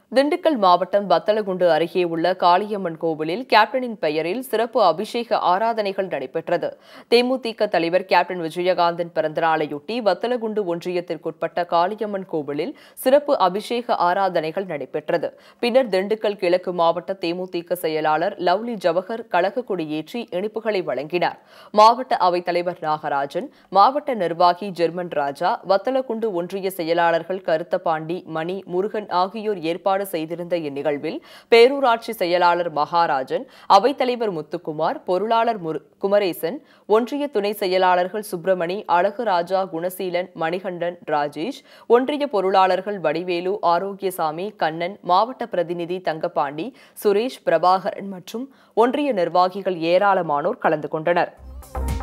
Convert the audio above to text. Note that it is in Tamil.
திண்டுக்கல் மாவட்டம் வத்தலகுண்டு அருகே உள்ள காளியம்மன் கோவிலில் கேப்டனின் பெயரில் சிறப்பு அபிஷேக ஆராதனைகள் நடைபெற்றது தேமுதிக தலைவர் கேப்டன் விஜயகாந்தன் பிறந்தநாளையொட்டி வத்தலகுண்டு ஒன்றியத்திற்குட்பட்ட காளியம்மன் கோவிலில் சிறப்பு அபிஷேக ஆராதனைகள் நடைபெற்றது பின்னர் திண்டுக்கல் கிழக்கு மாவட்ட தேமுதிக செயலாளர் லவ்லி ஜவஹர் கழக கொடியேற்றி இனிப்புகளை வழங்கினார் மாவட்ட அவைத்தலைவர் நாகராஜன் மாவட்ட நிர்வாகி ஜெர்மன் ராஜா வத்தலகுண்டு ஒன்றிய செயலாளர்கள் கருத்தபாண்டி மணி முருகன் ஆகியோர் ஏற்பாடு செய்திருந்த இந்நிகழ்வில் பேரூராட்சி செயலாளர் மகாராஜன் அவைத்தலைவர் முத்துக்குமார் பொருளாளர் முரு- குமரேசன் ஒன்றிய துணை செயலாளர்கள் சுப்பிரமணி அழகுராஜா குணசீலன் மணிகண்டன் ராஜேஷ் ஒன்றிய பொருளாளர்கள் வடிவேலு ஆரோக்கியசாமி கண்ணன் மாவட்ட பிரதிநிதி தங்கபாண்டி சுரேஷ் பிரபாகரன் மற்றும் ஒன்றிய நிர்வாகிகள் ஏராளமானோர் கலந்து கொண்டனர்